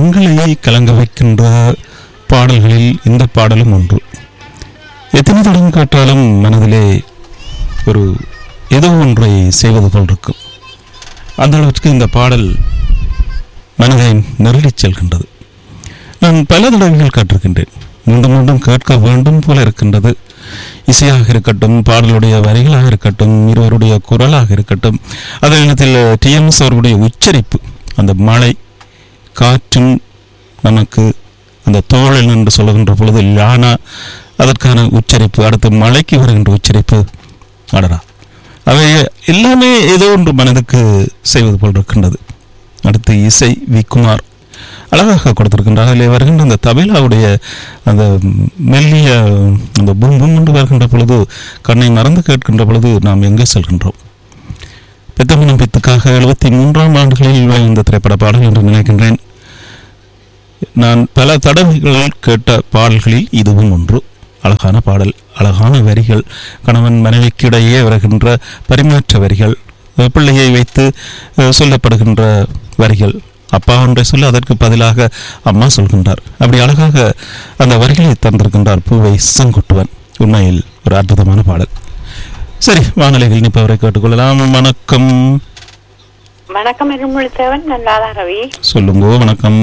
கண்களை கலங்க வைக்கின்ற பாடல்களில் இந்த பாடலும் ஒன்று எத்தனை தடவை கேட்டாலும் மனதிலே ஒரு ஏதோ ஒன்றை செய்வது போல் இருக்கும் அந்த அளவுக்கு இந்த பாடல் மனதை நெருடிச் செல்கின்றது நான் பல தடவைகள் கேட்டிருக்கின்றேன் மீண்டும் மீண்டும் கேட்க வேண்டும் போல இருக்கின்றது இசையாக இருக்கட்டும் பாடலுடைய வரிகளாக இருக்கட்டும் இருவருடைய குரலாக இருக்கட்டும் அதே நேரத்தில் டிஎம்எஸ் அவர்களுடைய உச்சரிப்பு அந்த மழை காற்றும் நமக்கு அந்த தோழன் என்று சொல்லுகின்ற பொழுது லானா அதற்கான உச்சரிப்பு அடுத்து மழைக்கு வருகின்ற உச்சரிப்பு அடரா அவை எல்லாமே ஏதோ ஒன்று மனதுக்கு செய்வது போல் இருக்கின்றது அடுத்து இசை வி குமார் அழகாக கொடுத்திருக்கின்றார் அதில் வருகின்ற அந்த தபேலாவுடைய அந்த மெல்லிய அந்த பும் பும் என்று வருகின்ற பொழுது கண்ணை மறந்து கேட்கின்ற பொழுது நாம் எங்கே செல்கின்றோம் பெத்தமனம் பித்துக்காக எழுபத்தி மூன்றாம் ஆண்டுகளில் இந்த திரைப்பட பாடல் என்று நினைக்கின்றேன் நான் பல தடவைகள் கேட்ட பாடல்களில் இதுவும் ஒன்று அழகான பாடல் அழகான வரிகள் கணவன் மனைவிக்கு இடையே வருகின்ற பரிமாற்ற வரிகள் அஹ் பிள்ளையை வைத்து அஹ், சொல்லப்படுகின்ற வரிகள் அப்பா ஒன்றை சொல்ல அதற்கு பதிலாக அம்மா சொல்கின்றார் அப்படி அழகாக அந்த வரிகளை தந்திருக்கின்றார் பூவை செங்குட்டுவன் உண்மையில் ஒரு அற்புதமான பாடல் சரி வானொலிகள் நிற்பவரை கேட்டுக்கொள்ளலாம் வணக்கம் வணக்கம் இருமுழுத்தவன் நல்லாதா ரவி சொல்லுங்கோ வணக்கம்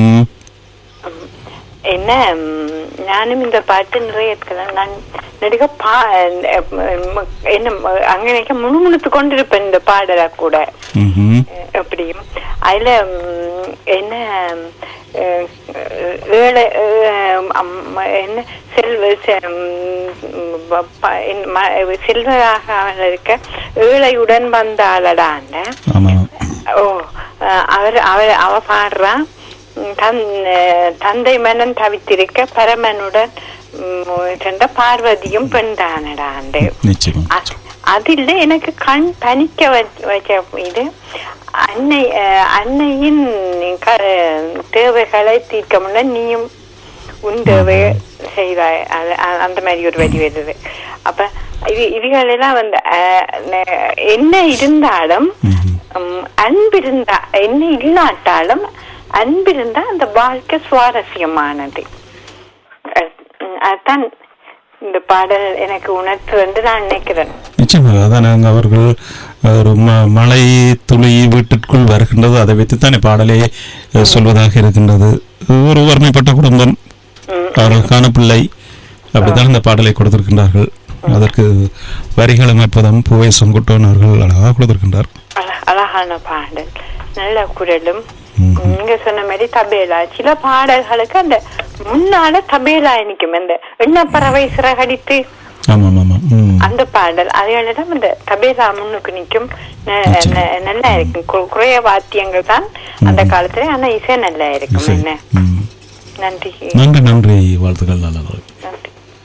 என்ன ம், நானும் இந்த பாட்டு நிறைய இருக்கலாம் நான் நடிக பா ம், என்ன அங்கே முணுமுணுத்து கொண்டிருப்பேன் இந்த பாடலை கூட ம்ஹும். எப்படியும் அதுல ம், என்ன அஹ், ஏழை அஹ், அம், என்ன செல்வ செ- ம், ப- ப- என் ம- செல்வராக அவள் இருக்க ஏழையுடன் வந்தாளடாண்ட ஆமாம் ஓ அஹ் அவர் அவர் அவ பாடுறா உம், தன் அஹ், தந்தை மன்னன் தவித்திருக்க பரமனுடன் உம், சென்ற பார்வதியும் பெண்தானடாண்டு நிச்சயம் அ- அதில் எனக்கு கண் பனிக்க வச்ச வச்ச இது அன்னை அஹ், அன்னையின் க- தேவைகளை தீர்க்க முன்ன நீயும் உன் தேவை செய்தாய் அது- அ- அந்த மாதிரி ஒரு வரி வருது அப்ப இது இதுகளெல்லாம் வந்து அஹ், ந- என்ன இருந்தாலும் ம்ஹும். உம், அன்பிருந்தா என்ன இல்லாட்டாலும் அன்பிருந்தா அந்த வாழ்க்கை சுவாரஸ்யமானது அஹ், உம், அதான் இந்த பாடல் எனக்கு உணர்த்து வந்து நான் நினைக்கிறேன் நிச்சயமாக அதான் நாங்கள் அவர்கள் ஒரு ம மழை துளி வீட்டிற்குள் வருகின்றது அதை வைத்துத்தானே பாடலே அஹ், சொல்வதாக இருக்கின்றது ஒரு வறுமைப்பட்ட குடும்பம் உம், அவர்களுக்கான பிள்ளை அப்படித்தான் இந்த பாடலை கொடுத்திருக்கின்றார்கள் அதற்கு வரிகள் அமைப்பதும் பூவை செங்குட்டோன் அவர்கள் அழகாக கொடுத்திருக்கின்றார் அழ- அழகான பாடல் நல்ல குரலும் ம். நீங்க சொன்ன மாதிரி தபேலா சில பாடல்களுக்கு அந்த முன்னால தபேலா நிக்கும் அந்த எண்ணப்பறவை சிறகடித்து ஆமாம் ஆமாம் ம் அந்த பாடல் அதையெல்லாம் அந்த தபேலா முன்னுக்கு நிக்கும் ந- நிச்சயம். ந- நல்லா இருக்கும் கு- குறைய வாத்தியங்கள் தான் அந்த காலத்துல ஆனா இசை நல்லா இருக்கும் இசை. என்ன ம். நன்றி நன்றி நன்றி வாழ்த்துக்கள் நல்ல நன்றி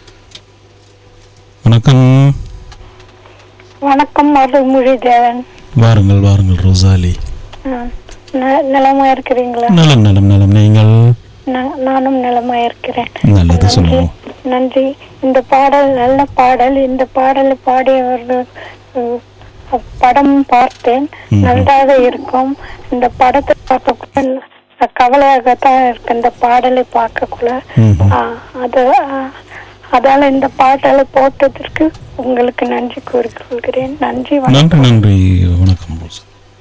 வணக்கம் வணக்கம் அருள்மொழிதேவன் வாருங்கள் வாருங்கள் ரோசாலி ஆ, ந- நலமா இருக்கிறீங்களா நலம் நலம் நலம் நீங்கள் நா- நானும் நலமா இருக்கிறேன் நல்லது நன்றி சொல்லுவோம் நன்றி இந்த பாடல் நல்ல பாடல் இந்த பாடலை பாடியவர்கள் உம், படம் பார்த்தேன் ம்ஹும். நன்றாக இருக்கும் இந்த படத்தை பார்க்கக்குள்ள கவலையாகத்தான் இருக்கு இந்த பாடலை பார்க்கக்குள்ள ம்ஹும். ஆ, அது ஆ, அதால இந்த பாடலை போட்டதற்கு உங்களுக்கு நன்றி கூறிக்கொள்கிறேன் நன்றி வணக்கம் நன்றி நன்றி வணக்கம் ரோசா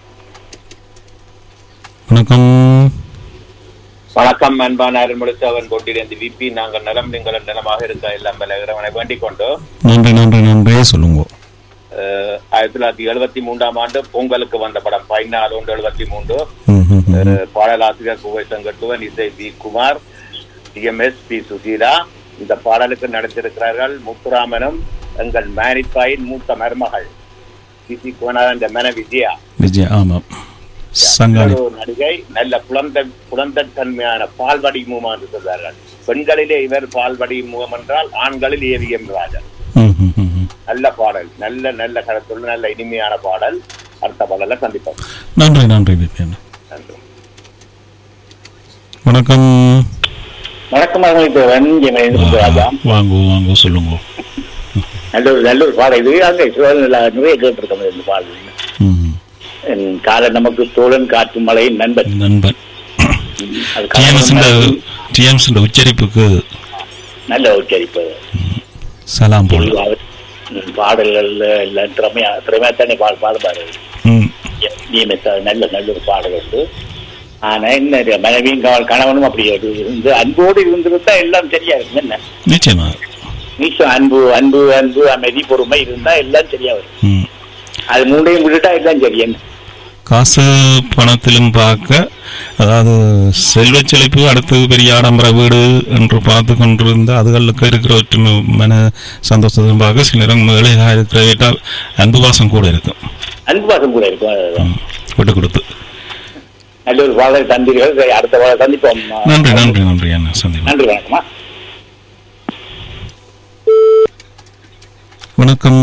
வணக்கம் வணக்கம் அன்பான அருள்முழுத்தவன் கொண்டிருந்து விபி நாங்கள் நலம் நீங்கள் நலமாக இருக்க எல்லாம் பல இறைவனை வேண்டிக் கொண்டு நன்றி நன்றி நன்றி சொல்லுங்க அஹ், ஆயிரத்தி தொள்ளாயிரத்தி எழுபத்தி மூன்றாம் ஆண்டு பொங்கலுக்கு வந்த படம் பதினாலு ஒன்று எழுபத்தி மூன்று ம், ம், ம். அஹ், பாடலாசிரியர் குவை சங்கட்டுவன் இசை V Kumar TMS P Susheela இந்த பாடலுக்கு நடித்திருக்கிறார்கள் முத்துராமனும் எங்கள் மேனிப்பாயின் மூத்த மருமகள் சிசி குணார் என்ற மன விஜயா விஜய் ஆமாம் சங்காளி ஒரு நடிகை நல்ல குழந்தை குழந்தைத்தன்மையான பால்வடி முகம் என்று சொல்வார்கள் பெண்களிலே இவர் பால்வடி முகம் என்றால் ஆண்களில் ஏவிஎம் ராஜன் ம், ம், ம், ம். நல்ல பாடல் நல்ல நல்ல கருத்துள்ள நல்ல இனிமையான பாடல் அடுத்த பாடல சந்திப்போம் நன்றி நன்றி விபின் நன்றி வணக்கம் வணக்கம் தேவன் ராஜா வாங்க வாங்க சொல்லுங்க நல்ல ஒரு நல்ல ஒரு பாடல் இது அங்கே சிவகங்கையில நிறைய கேட்டிருக்கோம் இந்த பாடல் ம், என் கால நமக்கு தோழன் காற்று மலை நண்பன் நண்பன் அது டிஎம்எஸ் கணவன் டிஎம்எஸ் உச்சரிப்புக்கு நல்ல உச்சரிப்பு சலாம் போல ம், பாடல்கள்ல எல்லாம் திறமையா திறமையா தானே பாட பாடுபாரு ம் நியமித்த நல்ல நல்ல ஒரு பாடல் உண்டு ஆனா என்ன இது, மனைவியும் கணவன் கணவனும் அப்படி ஒரு இருந்து அன்போடு இருந்திருந்தா எல்லாம் சரியா இருக்கும் என்ன நிச்சயமா நிச்சயம் அன்பு அன்பு அன்பு அமைதி பொறுமை இருந்தா எல்லாம் சரியா வரும் ம் அது மூணையும் விட்டுட்டா எல்லாம் சரி என்ன காசு பணத்திலும் பார்க்க அதாவது செல்வச் செழிப்பு அடுத்து பெரிய ஆடம்பர வீடு என்று பார்த்து கொண்டிருந்த அதுகளுக்கு இருக்கிற ஒற்றுமை மன சந்தோஷத்தையும் பார்க்க சில நேரம் ஏழையாக இருக்கிற வீட்டால் அன்பு பாசம் கூட இருக்கும் அன்பு பாசம் கூட இருக்கும் அதுதான். ம். விட்டு கொடுத்து நல்ல ஒரு பாடல் தந்தீர்கள் சரி, அடுத்த பாடல் சந்திப்போம் நன்றி நன்றி நன்றி அண்ணா சந்திப்போம் நன்றி வணக்கம்மா வணக்கம்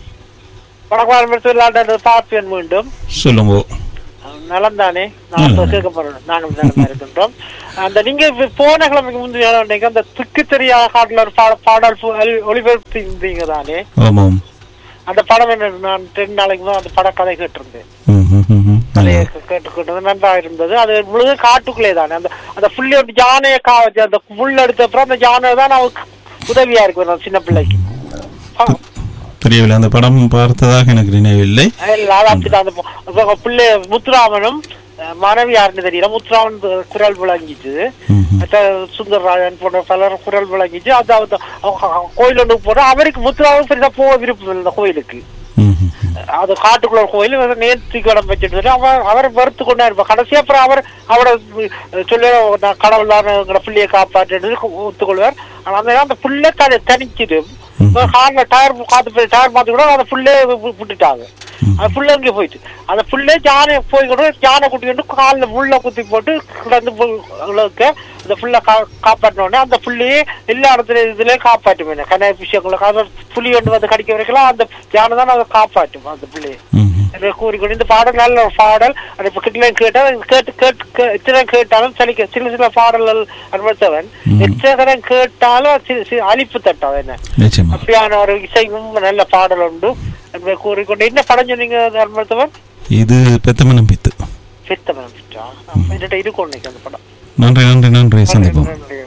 வடக்கு பார்ப்பேன் மீண்டும் சொல்லுங்க நலம் தானே நான் ம். இப்ப கேட்க போறேன் நாங்கள் நலமா இருக்கின்றோம் அந்த நீங்க இப்ப போன கிழமைக்கு முந்தைய அன்னைக்கு அந்த திக்கு தெரியாத காட்டுல ஒரு பாட- பாடல் பு- ஒலி- ஒளிபரப்பியிருந்தீங்க தானே ஆமாம் அந்த படம் என்ன நான் ரெண்டு நாளைக்கு தான் அந்த பட கதை கேட்டிருந்தேன் ம் ம் ம் ம் கதையை நல்லது. கேட்டுக்கிட்டது நன்றா இருந்தது அது முழுக்க காட்டுக்குள்ளே தானே அந்த அந்த புள்ளி ஒரு யானையை கா அந்த புல் எடுத்த அப்புறம் அந்த யானை தான் அவருக்கு உதவியா இருக்கு ஒரு சின்ன பிள்ளைக்கு பா- தெரியவில்லை அந்த படம் பார்த்ததாக எனக்கு நினைவில்லை இல்ல, அது அப்படிதான் அந்த பொ- அப்ப பிள்ளை முத்துராமனும் அஹ், மனைவி யாருன்னு தெரியல முத்துராமன் கு- குரல் விளங்கிச்சு ம் ம். மற்ற சுந்தரராஜன் போன்ற பலர் குரல் விளங்கிச்சு அது அது கோயில் ஒன்று போனா அவருக்கு முத்துராமன் பெரிதா போக விருப்பம் இல்லை இந்த கோயிலுக்கு ம் ம் ம். அது காட்டுக்குள்ள ஒரு கோயில் இவர் நேர்த்தி கடன் வச்சுட்டு அவர் அவர் வெறுத்து கொண்டா இருப்பார் கடைசி அப்புறம் அவர் அவரோட சொல்லி நான் கடவுள் தான் எங்களை பிள்ளையை காப்பாற்று ஒத்துக்கொள்வார் ஆனா அந்த நேரம் அந்த புள்ளை தனி தனிச்சிடும் கார்ல டயர் காத்து போய் டயர் பார்த்து கூட அந்த புள்ளே விட்டுட்டாங்க அந்த புள்ள அங்கே போயிட்டு அந்த புள்ளே யானை போய் கூட யானை குட்டி கொண்டு காலில் முள்ள குத்தி போட்டு கிடந்து அளவுக்கு அந்த புள்ள கா காப்பாற்றின உடனே அந்த புள்ளையே எல்லா இடத்துல இதுலயும் காப்பாற்றும் கண்ணா விஷயங்களை அந்த புலி கொண்டு வந்து கடிக்க வரைக்கும் அந்த யானை தான் அதை காப்பாற்றும் அந்த பிள்ளையை ம் ம். என்று கூறிக்கொண்டு இந்த பாடல் நல்ல ஒரு பாடல் அது இப்ப கிட்ட கேட்டா கேட்டு கேட்டு கே- எத்தனை கேட்டாலும் சலிக்க சில சில பாடல்கள் அனுபவித்தவன் எத்தனை கேட்டாலும் சி- சி- அலிப்பு தட்டம் என்ன நிச்சயமா அப்படியான ஒரு இசையும் நல்ல பாடல் உண்டு என்று கூறிக்கொண்டு என்ன படம் சொன்னீங்க அனுபவித்தவன் இது பெத்தமனம் பித்து சித்தமன் என்கிட்ட இருக்கும் இன்னைக்கு அந்த படம் நன்றி நன்றி நன்றி சந்திப்போம்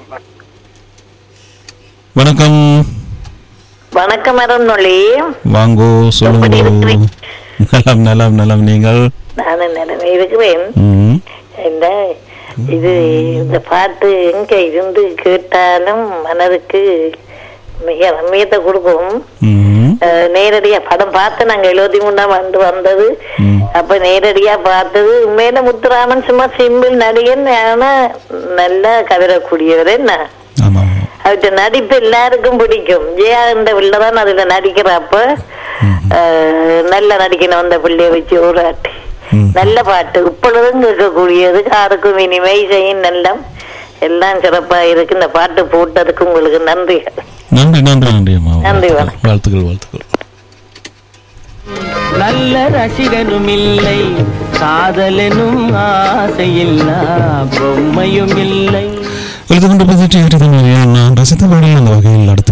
வணக்கம் வணக்கம் அருண்மொழி வாங்கோ சொல்லுங்க எப்படி இருக்கிறீங்க? நலம் நலம் நலம் நீங்கள் நான் நிலைமை இருக்கிறேன் ம் இந்த இது இந்த பாட்டு எங்க இருந்து கேட்டாலும் மனதுக்கு மிக ரம்மியத்தை கொடுக்கும் ம் அஹ், நேரடியா படம் பார்த்து நாங்க எழுபத்தி மூணாம் ஆண்டு வந்தது ம். அப்ப நேரடியா பார்த்தது உண்மையில முத்துராமன் சும்மா சிம்பிள் நடிகன் ஆனா நல்லா கவரக்கூடியவர் என்ன ஆமாம் அவர்கிட்ட நடிப்பு எல்லாருக்கும் பிடிக்கும் ஜெயா என்ற பிள்ளை தான் அதுல நடிக்கிறப்ப அஹ், நல்ல நடிக்கணும் அந்த பிள்ளைய வச்சு ஊராட்டி ம். நல்ல பாட்டு இப்பொழுதும் கேட்கக்கூடியது காருக்கும் இனிமை செய்யும் நல்லம் எல்லாம் சிறப்பா இருக்கு இந்த பாட்டு போட்டதுக்கு உங்களுக்கு நன்றி நன்றி நன்றி நன்றி அம்மா நன்றி, வாழ்த்துக்கள் வாழ்த்துக்கள் வாழ்த்துக்கள் நல்ல ரசிகனும் இல்லை காதலனும் ஆசையில்லா பொம்மையும் இல்லை எழுது கொண்டு பதிட்டு நான் ரசித்த பாடல் அந்த வகையில் அடுத்து